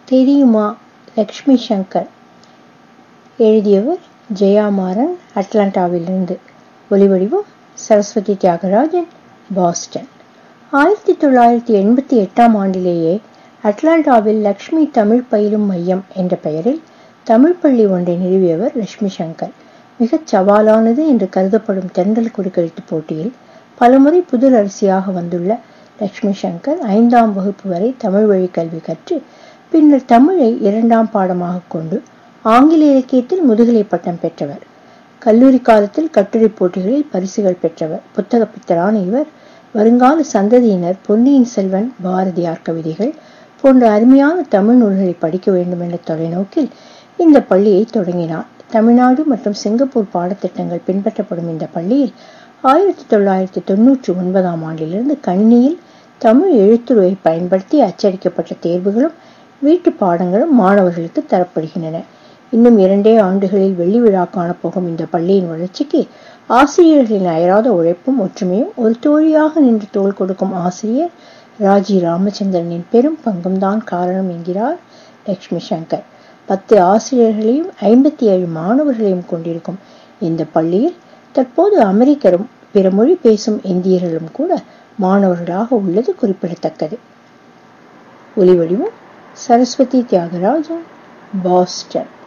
தெரியுமா லக்ஷ்மி சங்கர் எழுதியவர் ஜெயாமாறன் அட்லாண்டாவிலிருந்து ஒலிவடிவம் சரஸ்வதி தியாகராஜன் பாஸ்டன் ஆயிரத்தி தொள்ளாயிரத்தி எண்பத்தி எட்டாம் ஆண்டிலேயே அட்லாண்டாவில் லக்ஷ்மி தமிழ் பயிலும் மையம் என்ற பெயரில் தமிழ் பள்ளி ஒன்றை நிறுவியவர் லட்சுமி சங்கர் மிகச் சவாலானது என்று கருதப்படும் தென்றல் குறுக்கெழுத்து போட்டியில் பலமுறை புதுரரசியாக வந்துள்ள லட்சுமி சங்கர் ஐந்தாம் வகுப்பு வரை தமிழ் வழி கல்வி கற்று பின்னர் தமிழை இரண்டாம் பாடமாக கொண்டு ஆங்கில இலக்கியத்தில் முதுகலை பட்டம் பெற்றவர் கல்லூரி காலத்தில் கட்டுரை போட்டிகளில் பரிசுகள் பெற்றவர் புத்தக பித்தரான இவர் வருங்கால சந்ததியினர் பொன்னியின் செல்வன் பாரதியார் கவிதைகள் போன்ற அருமையான தமிழ் நூல்களை படிக்க வேண்டும் என்ற தொலைநோக்கில் இந்த பள்ளியை தொடங்கினார் தமிழ்நாடு மற்றும் சிங்கப்பூர் பாடத்திட்டங்கள் பின்பற்றப்படும் இந்த பள்ளியில் ஆயிரத்தி தொள்ளாயிரத்தி தொன்னூற்றி ஒன்பதாம் ஆண்டிலிருந்து கணினியில் தமிழ் எழுத்துருவை பயன்படுத்தி அச்சடிக்கப்பட்ட தேர்வுகளும் வீட்டு பாடங்களும் மாணவர்களுக்கு தரப்படுகின்றன இன்னும் இரண்டே ஆண்டுகளில் வெள்ளி விழா காணப்போகும் இந்த பள்ளியின் வளர்ச்சிக்கு ஆசிரியர்களின் அயராத உழைப்பும் ஒற்றுமையும் ஒரு தோழியாக நின்று தோள் கொடுக்கும் ஆசிரியர் ராஜி ராமச்சந்திரனின் பெரும் பங்கும் தான் காரணம் என்கிறார் லட்சுமி சங்கர் பத்து ஆசிரியர்களையும் ஐம்பத்தி ஏழு மாணவர்களையும் கொண்டிருக்கும் இந்த பள்ளியில் தற்போது அமெரிக்கரும் பிற மொழி பேசும் இந்தியர்களும் கூட மாணவர்களாக உள்ளது குறிப்பிடத்தக்கது ஒலிவடிவம் சரஸ்வதி தியாகராஜன் பாஸ்டன்